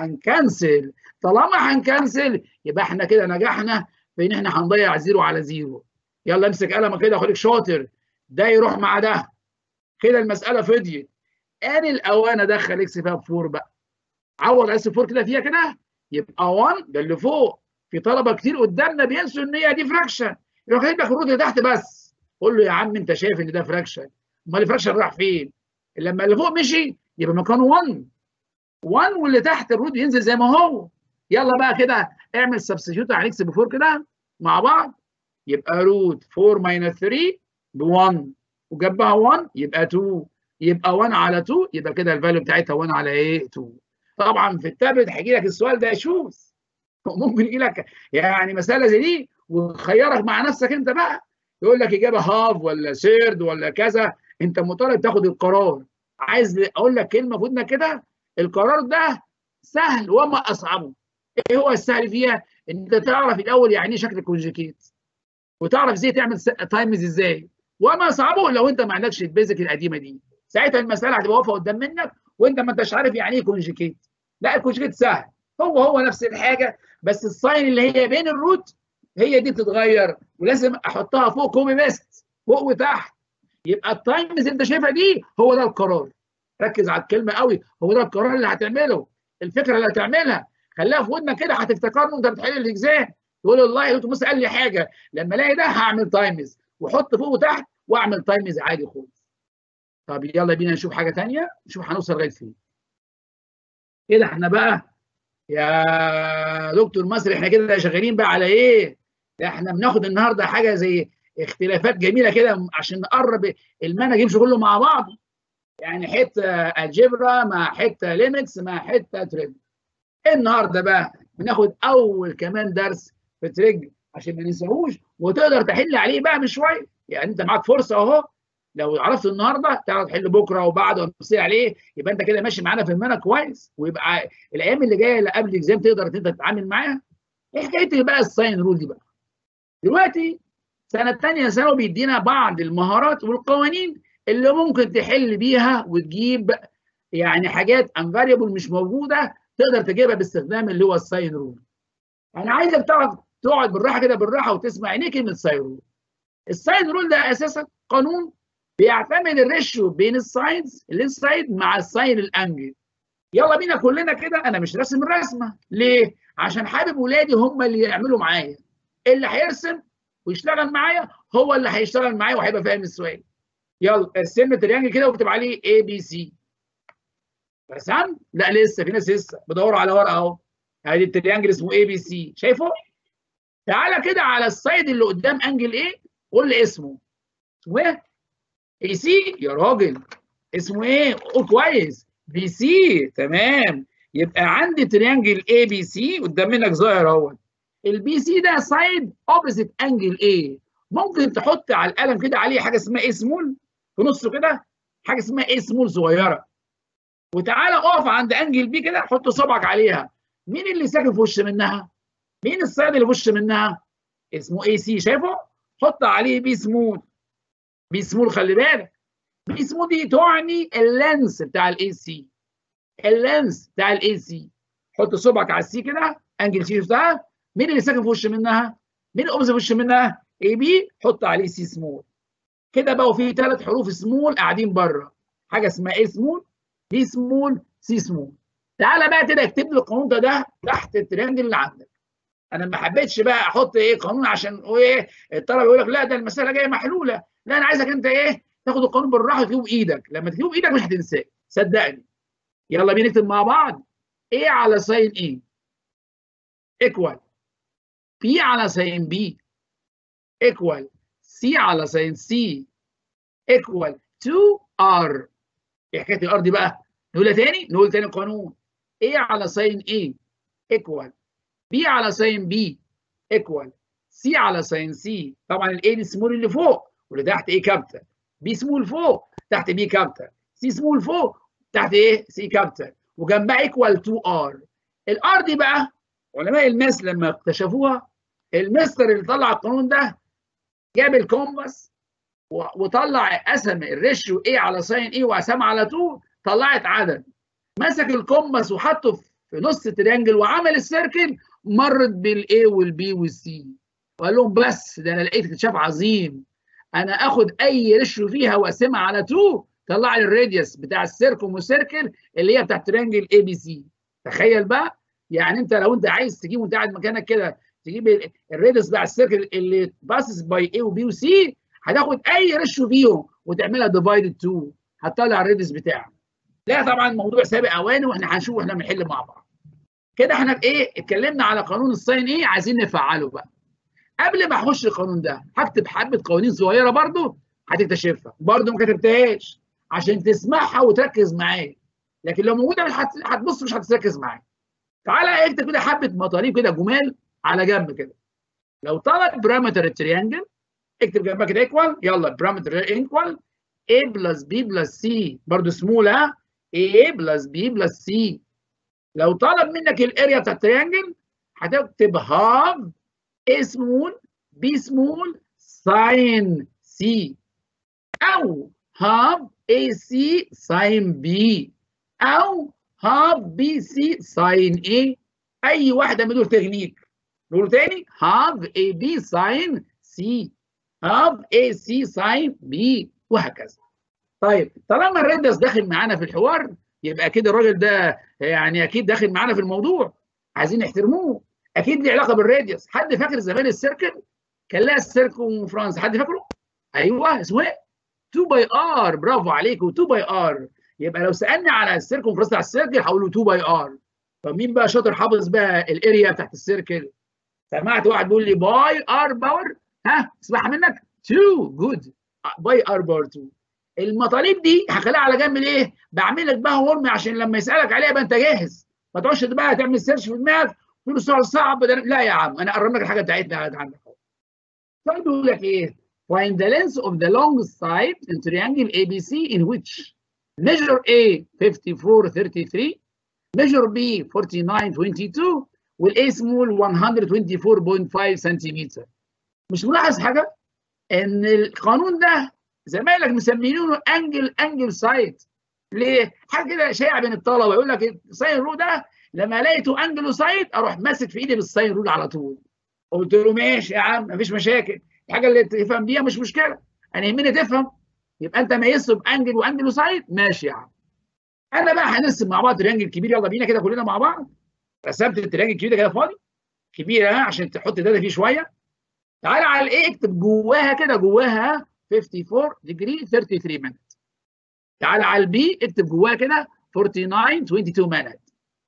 هنكنسل طالما هنكنسل يبقى احنا كده نجحنا في ان احنا هنضيع زيرو على زيرو يلا امسك قلمك كده خليك شاطر ده يروح مع ده كده المساله فضيت ان الاوان ادخل اكس فيها بفور بقى عوض اس 4 كده فيها كده يبقى 1 ده اللي فوق في طلبه كتير قدامنا بينسوا ان هي دي فراكشن يروح جايب لك الروت اللي تحت بس قول له يا عم انت شايف ان ده فراكشن امال الفراكشن راح فين؟ لما اللي فوق مشي يبقى مكانه 1 1 واللي تحت الروت ينزل زي ما هو يلا بقى كده اعمل سبستيوت على اكس بفور كده مع بعض يبقى روت 4 ماينس 3 ب 1 وجنبها 1 يبقى 2 يبقى 1 على 2 يبقى كده الفاليو بتاعتها 1 على ايه 2 طبعا في التابلت هيجي لك السؤال ده شوز ممكن يجي لك يعني مساله زي دي وخيرك مع نفسك انت بقى يقول لك اجابه هاف ولا سيرد ولا كذا انت مطالب تاخد القرار عايز اقول لك كلمه في ودنك كده القرار ده سهل وما اصعبه ايه هو السهل فيها ان انت تعرف الاول يعني ايه شكل كونجكيت وتعرف ازاي تعمل تايمز ازاي وما صعبه لو انت ما عندكش البيزك القديمه دي ساعتها المساله هتبقى واقفه قدام منك وانت ما انتش عارف يعني ايه كونجكيت لا الكونجكيت سهل هو هو نفس الحاجه بس الساين اللي هي بين الروت هي دي بتتغير ولازم احطها فوق كومي بيست فوق وتحت يبقى التايمز انت شايفها دي هو ده القرار ركز على الكلمه قوي هو ده القرار اللي هتعمله الفكره اللي هتعملها خليها في ودنك كده هتفتكرني وانت بتحل الاجزاء تقول والله دكتور موسى قال لي حاجه لما الاقي ده هعمل تايمز واحط فوق وتحت واعمل تايمز عادي خالص طب يلا بينا نشوف حاجه ثانيه نشوف هنوصل لغايه فين كده احنا بقى يا دكتور مصر احنا كده شغالين بقى على ايه ده احنا بناخد النهارده حاجه زي اختلافات جميله كده عشان نقرب المنهج يمشي كله مع بعض يعني حته الجبرا مع حته ليميتس مع حته تريج النهارده بقى بناخد اول كمان درس في تريج عشان ما ننساهوش وتقدر تحل عليه بقى من شويه يعني انت معاك فرصه اهو لو عرفت النهارده تعرف تحل بكره وبعده وتفصيل عليه يبقى انت كده ماشي معانا في المنهج كويس ويبقى الايام اللي جايه اللي قبل الاكزام تقدر انت تتعامل معاها ايه حكايه بقى الساين رول دي بقى دلوقتي سنه ثانيه ثانوي بيدينا بعض المهارات والقوانين اللي ممكن تحل بيها وتجيب يعني حاجات انفاريبل مش موجوده تقدر تجيبها باستخدام اللي هو الساين رول انا عايزك تعرف تقعد بالراحه كده بالراحه وتسمع يعني ايه كلمه ساين رول الساين رول ده اساسا قانون بيعتمد الريشيو بين السايدز الانسايد مع الساين الانجل يلا بينا كلنا كده انا مش راسم الرسمه ليه عشان حابب ولادي هم اللي يعملوا معايا اللي هيرسم ويشتغل معايا هو اللي هيشتغل معايا وهيبقى فاهم السؤال يلا ارسم لي تريانجل كده واكتب عليه اي بي سي رسمت لا لسه في ناس لسه بدوروا على ورقه اهو ادي التريانجل اسمه اي بي سي شايفه تعالى كده على السايد اللي قدام انجل ايه قول لي اسمه اسمه ايه اي سي يا راجل اسمه ايه قول كويس بي سي تمام يبقى عندي تريانجل اي بي سي قدام منك ظاهر اهو البي سي ده سايد اوبوزيت انجل ايه ممكن تحط على القلم كده عليه حاجه اسمها ايه سمول في نصه كده حاجه اسمها ايه سمول صغيره وتعالى اقف عند انجل بي كده حط صبعك عليها مين اللي ساكن في وش منها مين السايد اللي في وش منها اسمه اي سي شايفه حط عليه بي سمول بي سمول خلي بالك بي سمول دي تعني اللينس بتاع الاي سي اللينس بتاع الاي سي حط صبعك على السي كده انجل سي شفتها مين اللي ساكن في وش منها مين الاوبز في وش منها اي بي حط عليه سي سمول كده بقوا في ثلاث حروف سمول قاعدين بره حاجه اسمها اي سمول بي سمول سي سمول تعالى بقى كده اكتب لي القانون ده ده تحت الترند اللي عندك انا ما حبيتش بقى احط ايه قانون عشان ايه الطلبه يقول لك لا ده المساله جايه محلوله لا انا عايزك انت ايه تاخد القانون بالراحه وتجيبه بايدك لما تجيبه بايدك مش هتنساه صدقني يلا بينا نكتب مع بعض ايه على ساين ايه ايكوال بي على ساين بي ايكوال سي على ساين سي ايكوال 2 ار ايه حكايه الار دي بقى نقولها تاني نقول تاني القانون ايه على ساين ايه ايكوال بي على ساين بي ايكوال سي على ساين سي طبعا الاي دي سمول اللي فوق واللي تحت ايه كابيتال بي سمول فوق تحت بي كابيتال سي سمول فوق تحت ايه سي كابيتال وجنبها ايكوال 2 ار الار دي بقى علماء الماس لما اكتشفوها المستر اللي طلع القانون ده جاب الكومباس وطلع قسم الريشيو ايه على ساين ايه وقسم على 2 طلعت عدد مسك الكومباس وحطه في نص التريانجل وعمل السيركل مرت بالاي والبي والسي وقال لهم بس ده انا لقيت اكتشاف عظيم انا اخد اي ريشيو فيها واقسمها على 2 طلع لي الراديوس بتاع السيركم والسيركل اللي هي بتاع تريانجل اي بي سي تخيل بقى يعني انت لو انت عايز تجيب وانت قاعد مكانك كده تجيب الراديوس بتاع السيركل اللي باسس باي اي وبي وسي هتاخد اي ريشيو فيهم وتعملها ديفايدد 2 هتطلع الراديوس بتاعه لا طبعا الموضوع سابق اواني واحنا هنشوف واحنا بنحل مع بعض كده احنا ايه اتكلمنا على قانون الساين ايه عايزين نفعله بقى قبل ما اخش القانون ده هكتب حبه قوانين صغيره برضو هتكتشفها برضو ما كتبتهاش عشان تسمعها وتركز معايا لكن لو موجوده مش هتبص مش هتركز معايا تعالى اكتب كده حبه مطالب كده جمال على جنب كده لو طلب بارامتر التريانجل اكتب جنبها كده ايكوال يلا بارامتر ايكوال a بلس b بلس c برضه سمول ها a بلس b بلس c لو طلب منك الاريا بتاع التريانجل هتكتب half a سمول b سمول ساين c او half AC ساين B او half BC ساين A اي واحده من دول تغنيك نقول تاني half AB ساين C half AC ساين B وهكذا طيب طالما الريدس داخل معانا في الحوار يبقى اكيد الراجل ده يعني اكيد داخل معانا في الموضوع عايزين نحترموه اكيد ليه علاقه بالراديوس حد فاكر زمان السيركل كان لها السيركل فرانس حد فاكره ايوه اسمه ايه 2 باي ار برافو عليكم 2 باي ار يبقى لو سالني على السيركمفرنس بتاع السيركل هقول له 2 باي ار طب مين بقى شاطر حافظ بقى الاريا بتاعت السيركل سمعت واحد بيقول لي باي ار باور ها اسمعها منك 2 جود باي ار باور 2 المطالب دي هخليها على جنب ليه؟ بعمل لك بقى هورم عشان لما يسالك عليها يبقى انت جاهز ما تقعدش بقى تعمل سيرش في دماغك تقول السؤال صعب لا يا عم انا اقرب لك الحاجه بتاعتنا عندك طيب بيقول لك ايه؟ Find the length of the long side in triangle ABC in which measure A 54 33 measure B 49 22 والA small 124.5 سنتيمتر مش ملاحظ حاجه ان القانون ده زمايلك مسمينه انجل انجل سايد ليه؟ حاجه كده شائعه بين الطلبه يقول لك الساين رول ده لما لقيته انجل سايد اروح ماسك في ايدي بالساين رول على طول قلت له ماشي يا عم مفيش مشاكل الحاجه اللي تفهم بيها مش مشكله انا يهمني تفهم يبقى انت ميزته بانجل وانجل وسايد ماشي يا عم انا بقى هنرسم مع بعض تريانجل كبير يلا بينا كده كلنا مع بعض رسمت التريانجل الكبير ده كده فاضي كبير ها عشان تحط داتا فيه شويه تعالى على الايه اكتب جواها كده جواها 54 ديجري 33 مينت تعالى على البي اكتب جواها كده 49 22 مينت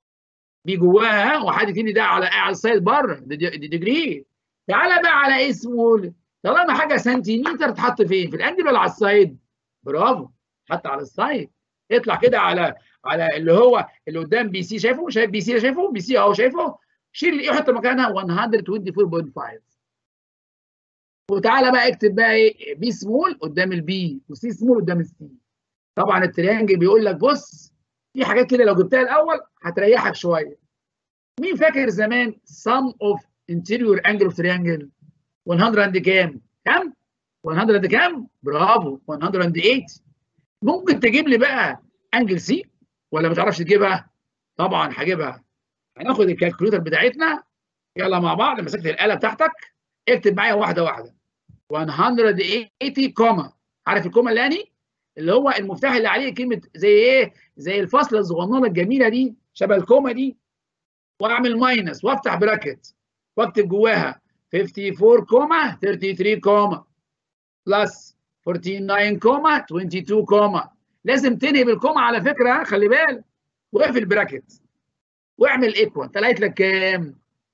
بي جواها وحد تاني ده على على السايد بره دي ديجري تعالى بقى على ايه سمول طالما حاجه سنتيمتر تحط فين في الانجل ولا على السايد برافو حط على السايد اطلع كده على على اللي هو اللي قدام بي سي شايفه شايف بي سي شايفه بي سي اهو شايفه شيل الايه وحط مكانها 124.5 وتعالى بقى اكتب بقى ايه بي سمول قدام البي وسي سمول قدام السي طبعا التريانجل بيقول لك بص في حاجات كده لو جبتها الاول هتريحك شويه مين فاكر زمان sum of interior angle of triangle 100 عند كام؟ كام؟ 100 عند كام؟ برافو 108 ممكن تجيب لي بقى انجل سي ولا ما تعرفش تجيبها؟ طبعا هجيبها هناخد الكالكوليتر بتاعتنا يلا مع بعض مسكت الاله بتاعتك اكتب معايا واحده واحده 180 كوما عارف الكوما اللي يعني اللي هو المفتاح اللي عليه كلمه زي ايه زي الفاصله الصغننه الجميله دي شبه الكوما دي واعمل ماينس وافتح براكت واكتب جواها 54 كوما 33 كوما بلس 49 كوما 22 كوما لازم تنهي بالكوما على فكره خلي بالك واقفل براكت واعمل ايكوال طلعت لك كام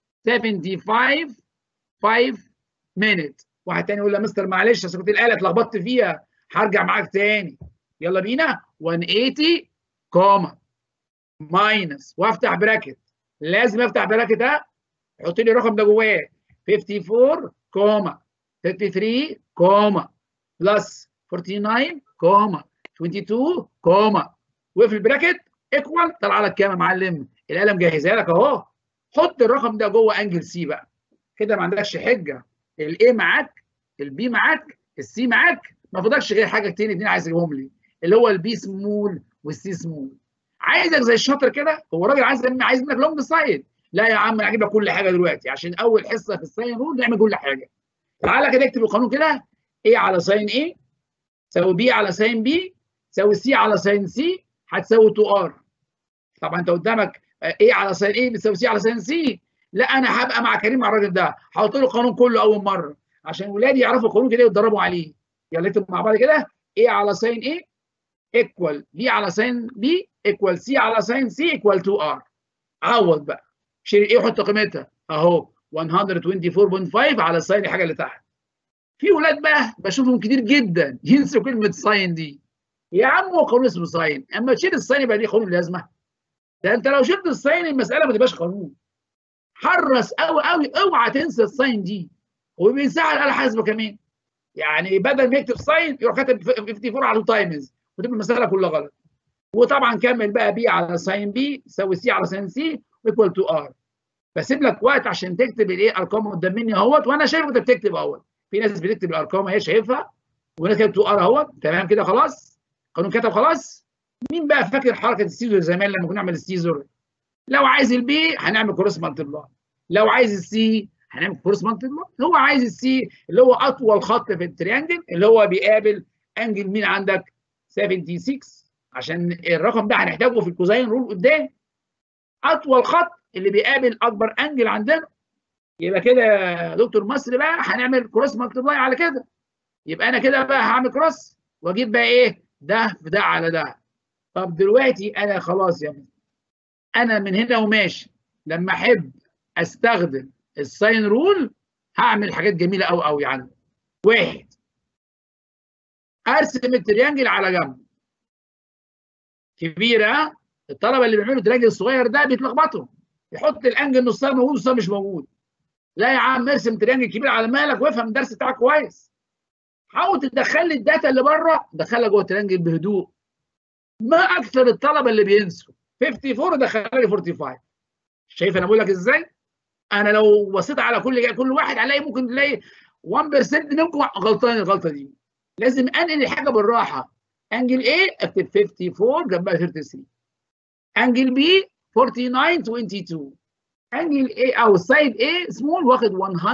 75 5 مينت واحد تاني يقول له مستر معلش اصل كنت الاله اتلخبطت فيها هرجع معاك تاني يلا بينا 180 كوما ماينس وافتح براكت لازم افتح براكت ها حط لي الرقم ده جواه 54 كوما 33 كوما بلس 49 كوما 22 كوما واقفل البراكت ايكوال طلع لك كام يا معلم الاله مجهزها لك اهو حط الرقم ده جوه انجل سي بقى كده ما عندكش حجه الاي معاك البي معاك السي معاك ما فاضلكش غير حاجه تاني اتنين عايز اجيبهم لي اللي هو البي سمول والسي سمول عايزك زي الشاطر كده هو الراجل عايز عايز منك لونج سايد لا يا عم انا هجيب لك كل حاجه دلوقتي عشان اول حصه في الساين رول نعمل كل حاجه تعالى كده اكتب القانون كده A على ساين A تساوي B على ساين B تساوي C على ساين C هتساوي 2R طبعا انت قدامك A على ساين A بتساوي C على ساين C لا انا هبقى مع كريم مع الراجل ده هحط له القانون كله اول مره عشان ولادي يعرفوا القانون كده ويتدربوا عليه يلا نكتب مع بعض كده A على ساين A ايكوال B على ساين B ايكوال C على ساين C ايكوال 2R عوض بقى شيل ايه وحط قيمتها اهو 124.5 على الساين الحاجه اللي تحت في ولاد بقى بشوفهم كتير جدا ينسوا كلمه ساين دي يا عم هو قانون اسمه ساين اما تشيل الساين يبقى ليه قانون لازمه ده انت لو شلت الساين المساله ما تبقاش قانون حرص قوي قوي اوعى تنسى الساين دي وبيساعد على حاسبه كمان يعني بدل ما يكتب ساين يروح كاتب 54 على تايمز وتبقى المساله كلها غلط وطبعا كمل بقى بي على ساين بي يساوي سي على ساين سي ايكوال تو ار بسيب لك وقت عشان تكتب الايه ارقام قدام مني اهوت وانا شايف انت بتكتب اهوت في ناس بتكتب الارقام اهي شايفها وناس كتبت ار اهوت تمام كده خلاص قانون كتب خلاص مين بقى فاكر حركه السيزور زمان لما كنا نعمل السيزور لو عايز البي هنعمل كروس مالتيبلاي لو عايز السي هنعمل كروس مالتيبلاي هو عايز السي اللي هو اطول خط في التريانجل اللي هو بيقابل انجل مين عندك 76 عشان الرقم ده هنحتاجه في الكوزاين رول قدام اطول خط اللي بيقابل اكبر انجل عندنا يبقى كده يا دكتور مصر بقى هنعمل كروس مالتيبلاي على كده يبقى انا كده بقى هعمل كروس واجيب بقى ايه ده في ده على ده طب دلوقتي انا خلاص يا مصر انا من هنا وماشي لما احب استخدم الساين رول هعمل حاجات جميله قوي قوي يعني واحد ارسم التريانجل على جنب كبيره الطلبه اللي بيعملوا التريانجل الصغير ده بيتلخبطوا يحط الانجل نصها موجود ونصها مش موجود لا يا عم ارسم تريانجل كبير على مالك وافهم الدرس بتاعك كويس حاول تدخل لي الداتا اللي بره دخلها جوه التريانجل بهدوء ما اكثر الطلبه اللي بينسوا 54 دخلها لي 45 شايف انا بقول لك ازاي؟ انا لو بصيت على كل كل واحد هلاقي ممكن تلاقي 1% منكم غلطان الغلطه دي لازم انقل الحاجه بالراحه انجل A اكتب 54 جنبها 33 انجل B 49 22 انجل A او السايد A سمول واخد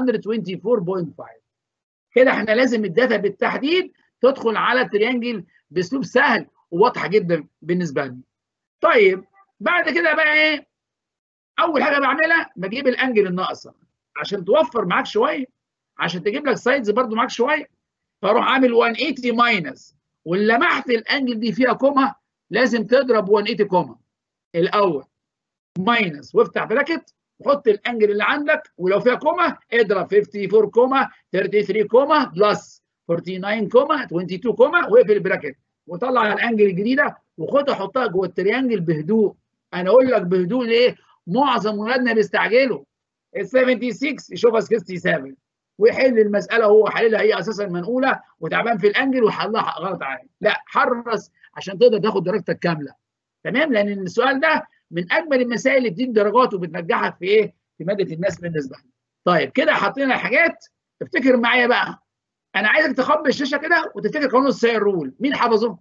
124.5 كده احنا لازم الداتا بالتحديد تدخل على التريانجل باسلوب سهل وواضحه جدا بالنسبه لي طيب بعد كده بقى ايه اول حاجه بعملها بجيب الانجل الناقصه عشان توفر معاك شويه عشان تجيب لك سايدز برده معاك شويه فاروح عامل 180 ماينس ولمحت الانجل دي فيها كوما لازم تضرب 180 كوما الاول ماينس وافتح براكت وحط الانجل اللي عندك ولو فيها كوما اضرب 54 كوما 33 كوما بلس 49 كوما 22 كوما واقفل البراكت وطلع الانجل الجديده وخدها حطها جوه التريانجل بهدوء انا اقول لك بهدوء ليه؟ معظم ولادنا بيستعجلوا ال 76 يشوفها 67 ويحل المساله هو حللها هي اساسا منقوله وتعبان في الانجل وحلها غلط عليه لا حرص عشان تقدر تاخد درجتك كامله تمام لان السؤال ده من اجمل المسائل اللي بتديك درجات وبتنجحك في ايه في ماده الماس بالنسبه لنا طيب كده حطينا الحاجات افتكر معايا بقى انا عايزك تخبي الشاشه كده وتفتكر قانون السير رول مين حفظه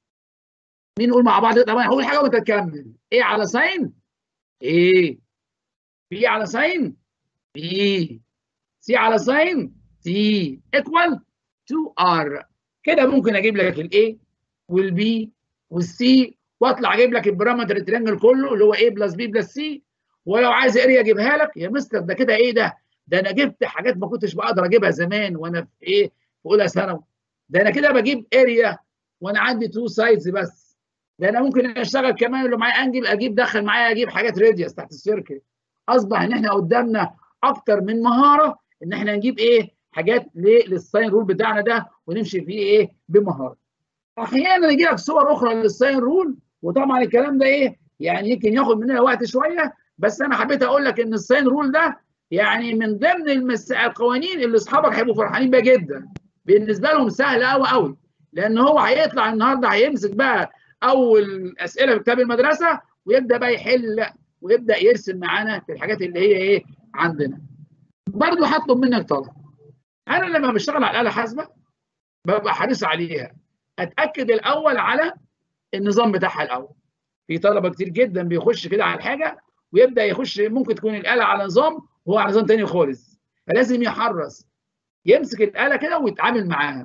مين نقول مع بعض طب انا هقول حاجه وانت تكمل ايه على ساين ايه بي على ساين بي سي على ساين سي ايكوال 2 ار كده ممكن اجيب لك الاي والبي والسي واطلع اجيب لك البارامتر الترينجل كله اللي هو A بلس B بلس C ولو عايز اريا اجيبها لك يا مستر ده كده ايه ده؟ ده انا جبت حاجات ما كنتش بقدر اجيبها زمان وانا في ايه؟ في اولى ثانوي ده انا كده بجيب اريا وانا عندي تو سايدز بس ده انا ممكن اشتغل كمان لو معايا انجل اجيب دخل معايا اجيب حاجات راديوس تحت السيركل اصبح ان احنا قدامنا اكتر من مهاره ان احنا نجيب ايه؟ حاجات للساين رول بتاعنا ده ونمشي فيه ايه؟ بمهاره. احيانا يجي لك صور اخرى للساين رول وطبعا الكلام ده ايه يعني يمكن ياخد مننا وقت شويه بس انا حبيت اقول لك ان الساين رول ده يعني من ضمن المس... القوانين اللي اصحابك هيبقوا فرحانين بيها جدا بالنسبه لهم سهله قوي قوي لان هو هيطلع النهارده هيمسك بقى اول اسئله في كتاب المدرسه ويبدا بقى يحل ويبدا يرسم معانا في الحاجات اللي هي ايه عندنا برضه هطلب منك طلب انا لما بشتغل على الاله حاسبه ببقى حريص عليها اتاكد الاول على النظام بتاعها الاول في طلبه كتير جدا بيخش كده على الحاجه ويبدا يخش ممكن تكون الاله على نظام وهو على نظام تاني خالص فلازم يحرص يمسك الاله كده ويتعامل معاها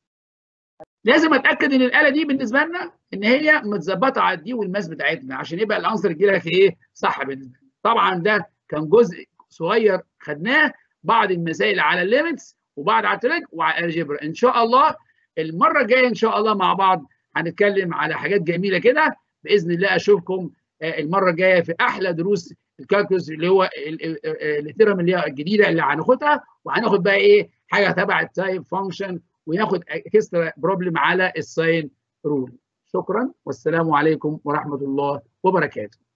لازم اتاكد ان الاله دي بالنسبه لنا ان هي متظبطه على الدي والماس بتاعتنا عشان يبقى العنصر يجي لك ايه صح بالنسبه لنا طبعا ده كان جزء صغير خدناه بعض المسائل على الليمتس وبعض على التريك وعلى الالجبرا ان شاء الله المره الجايه ان شاء الله مع بعض هنتكلم على حاجات جميله كده باذن الله اشوفكم المره الجايه في احلى دروس الكالكولس اللي هو الثيرم اللي هي الجديده اللي هناخدها وهناخد بقى ايه حاجه تبع التايب فانكشن وناخد اكسترا بروبلم على الساين رول شكرا والسلام عليكم ورحمه الله وبركاته